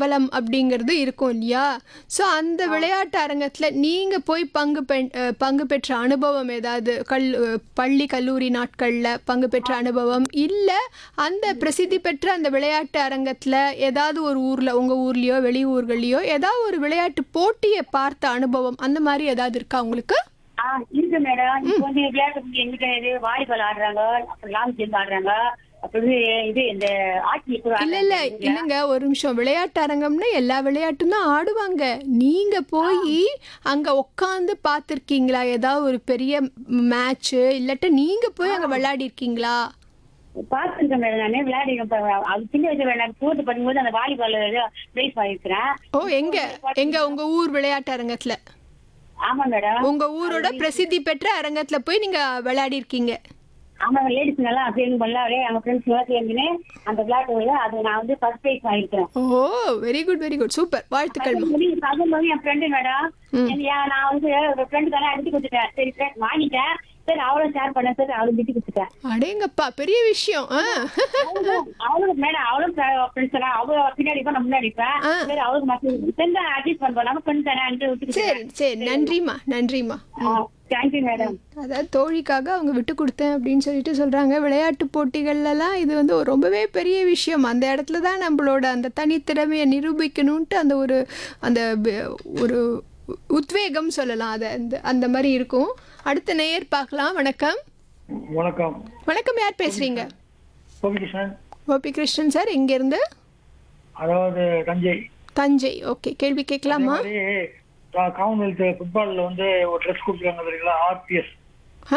பிரபலம் அப்படிங்கிறது இருக்கும் இல்லையா ஸோ அந்த விளையாட்டு அரங்கத்தில் நீங்கள் போய் பங்கு பெ அஹ், பங்கு பெற்ற அனுபவம் ஏதாவது கல் அஹ், பள்ளி கல்லூரி நாட்களில் பங்கு பெற்ற அனுபவம் இல்லை அந்த பிரசித்தி பெற்ற அந்த விளையாட்டு அரங்கத்தில் ஏதாவது ஒரு ஊரில் உங்கள் ஊர்லேயோ வெளியூர்கள்லையோ ஏதாவது ஒரு விளையாட்டு போட்டியை பார்த்த அனுபவம் அந்த மாதிரி ஏதாவது இருக்கா உங்களுக்கு ஆ இருக்கு மேடம் இப்போ வந்து விளையாட்டு எங்கிட்ட இது வாலிபால் ஆடுறாங்க அப்புறம் லாங் ஜம்ப் ஆடுறாங்க அப்புறம் இது இது இந்த ஆட்சி கூட இல்ல இல்ல இல்லைங்க ஒரு நிமிஷம் விளையாட்டு அரங்கம்னா எல்லா விளையாட்டும் தான் ஆடுவாங்க நீங்க போய் அங்க உட்காந்து பார்த்துருக்கீங்களா ஏதாவது ஒரு பெரிய மேட்ச் இல்லாட்ட நீங்க போய் அங்க விளையாடி இருக்கீங்களா பார்த்துருக்கேன் மேடம் நானே விளையாடி அது சின்ன வயசுல விளையாடு போட்டு பண்ணும்போது அந்த வாலிபால் பிரைஸ் வாங்கிக்கிறேன் ஓ எங்க எங்க உங்க ஊர் விளையாட்டு அரங்கத்துல ஆமா மேடம் உங்க ஊரோட பிரசித்தி பெற்ற அரங்கத்துல போய் நீங்க விளையாடி இருக்கீங்க ஆமா லேடிஸ் எல்லாம் சேர்ந்து பண்ணலாம் எங்க ஃப்ரெண்ட்ஸ் எல்லாம் சேர்ந்துன்னு அந்த விளையாட்டு அது நான் வந்து ஃபர்ஸ்ட் பிரைஸ் வாங்கிக்கிறேன் oh very good very good super வாழ்த்துக்கள்மா அதுவும் என் ஃப்ரெண்டு மேடம் நான் வந்து ஒரு ஃப்ரெண்டு தானே அடிச்சு கொடுத்துட்டேன் சரி friend வாங்கிட்டேன் சரி அவளும் ஷேர் பண்ண சரி அவளும் விட்டு கொடுத்துட்டேன் அடேங்கப்பா பெரிய விஷயம் ஆ அவளும் அவளும் மேடம் அவளும் ஃப்ரெண்ட்ஸ் எல்லாம் அவ பின்னாடி இருப்பா நான் முன்னாடி இருப்பேன் ஆ. சரி அவளுக்கு மட்டும் ஃப்ரெண்ட் தான் அட்ஜஸ்ட் பண்ணுவோம் நம்ம ஃப்ரெண்ட் தானே அனுப்பிச்சு விட்டுக்கிட்டேன் சரி சரி நன்றிம்மா நன்றிம்மா தேங்க்யூ மேடம் அதாவது தோழிக்காக அவங்க விட்டு கொடுத்தேன் அப்படின்னு சொல்லிட்டு சொல்கிறாங்க விளையாட்டு போட்டிகள்லாம் இது வந்து ஒரு ரொம்பவே பெரிய விஷயம் அந்த இடத்துல தான் நம்மளோட அந்த தனித்திறமையை நிரூபிக்கணுன்ட்டு அந்த ஒரு அந்த ப- ஒரு உத்வேகம் சொல்லலாம் அதை அந்த அந்த மாதிரி இருக்கும் அடுத்த நேயர் பார்க்கலாம் வணக்கம் வணக்கம் வணக்கம் யார் பேசுகிறீங்க கோபிகிருஷ்ணன் கோபி கிருஷ்ணன் சார் இங்கேருந்து அதாவது தஞ்சை தஞ்சை ஓகே கேள்வி கேட்கலாமா அதே மாதிரி கா- காமன்வெல்த் ஃபுட்பால்ல வந்து ஒரு ட்ரெஸ் கொடுத்துருக்காங்க தெரியுங்களா ஆர்பிஎஸ் ஆ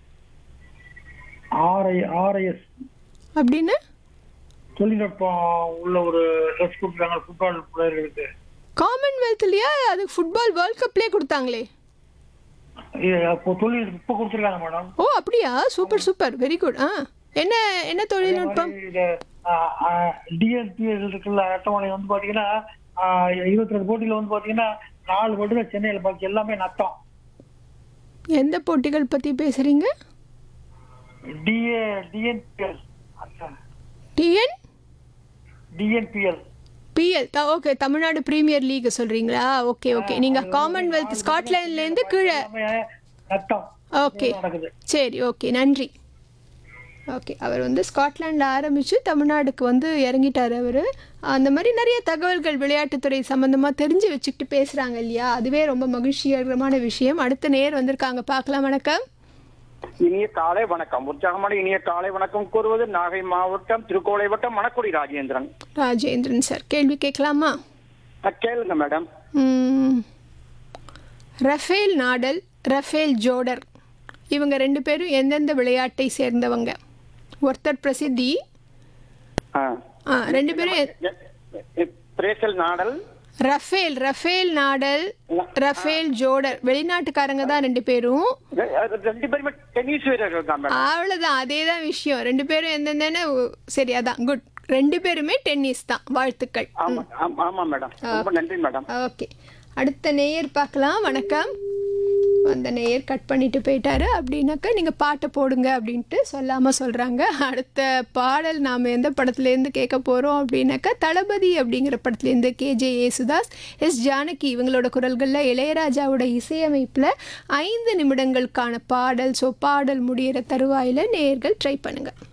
ஆர்ஐ ஆர்ஐஎஸ் அப்படின்னு தொழில்நுட்பம் உள்ள ஒரு ட்ரெஸ் கொடுத்துருக்காங்க ஃபுட்பால் பிளேயர்களுக்கு காமன்வெல்த்லையா அது ஃபுட்பால் வேர்ல்ட் கப்லேயே கொடுத்தாங்களே இது அப்போ தொழில் இப்போ கொடுத்துருக்காங்க மேடம் ஓ அப்படியா சூப்பர் சூப்பர் வெரி குட் ஆ என்ன என்ன தொழில்நுட்பம் இது டிஎன்பிஎல் இருக்குல்ல அட்டவணை வந்து பாத்தீங்கன்னா இருபத்தி ரெண்டு போட்டியில வந்து பாத்தீங்கன்னா நாலு போட்டி தான் சென்னையில பாக்கி எல்லாமே நட்டம் எந்த போட்டிகள் பற்றி பேசுகிறீங்க TA TNPL TN TNPL PL okay Tamil Nadu premier league சொல்கிறீங்களா ஓகே ஓகே நீங்கள் காமன்வெல்த் ஸ்காட்லாண்ட்லேருந்து கீழே எல்லாமே நட்டம் ஓகே நடக்குது சரி ஓகே நன்றி ஓகே அவர் வந்து ஸ்காட்லாண்டில் ஆரம்பித்து தமிழ்நாடுக்கு வந்து இறங்கிட்டார் அவர் அந்த மாதிரி நிறைய தகவல்கள் விளையாட்டுத்துறை சம்மந்தமாக தெரிஞ்சு வச்சுக்கிட்டு பேசுகிறாங்க இல்லையா அதுவே ரொம்ப மகிழ்ச்சிகரமான விஷயம் அடுத்த நேர் வந்திருக்காங்க பார்க்கலாம் வணக்கம் இனிய காலை வணக்கம் உற்சாகமான இனிய காலை வணக்கம் கூறுவது நாகை மாவட்டம் திருக்கோளை வட்டம் மணக்குடி ராஜேந்திரன் ராஜேந்திரன் சார் கேள்வி கேட்கலாமா அஹ், கேளுங்க மேடம் ம். ரஃபேல் நாடல் ரஃபேல் ஜோடர் இவங்க ரெண்டு பேரும் எந்தெந்த விளையாட்டை சேர்ந்தவங்க ஒருத்தர் பிரசித்தி ஆ. ஆ, ரெண்டு பேரும் எ- எ- எ- பிரேசல் Nadal Rafael Rafael Nadal Rafael ஜோடர் வெளிநாட்டுக்காரங்க தான் ரெண்டு பேரும் ரெ- அது ரெண்டு பேருமே டென்னிஸ் வீரர்கள் தான் மேடம் அவ்வளோதான் அதே தான் விஷயம் ரெண்டு பேரும் எந்தெந்தன்னு உ- சரி அதான் குட் ரெண்டு பேருமே டென்னிஸ் தான் வாழ்த்துக்கள் ஆமா ஆமா, ஆமா மேடம் ரொம்ப நன்றி மேடம் ஓகே அடுத்த நேயர் பார்க்கலாம் வணக்கம் அந்த நேயர் கட் பண்ணிட்டு போயிட்டாரு அப்படின்னாக்கா நீங்கள் பாட்டை போடுங்க அப்படின்ட்டு சொல்லாமல் சொல்கிறாங்க அடுத்த பாடல் நாம் எந்த படத்துலேருந்து கேட்க போகிறோம் அப்படின்னாக்கா தளபதி அப்படிங்கிற படத்துலேருந்து கேஜே ஏசுதாஸ் எஸ் ஜானகி இவங்களோட குரல்களில் இளையராஜாவோட இசையமைப்பில் ஐந்து நிமிடங்களுக்கான பாடல் ஸோ பாடல் முடியிற தருவாயில் நேயர்கள் ட்ரை பண்ணுங்கள்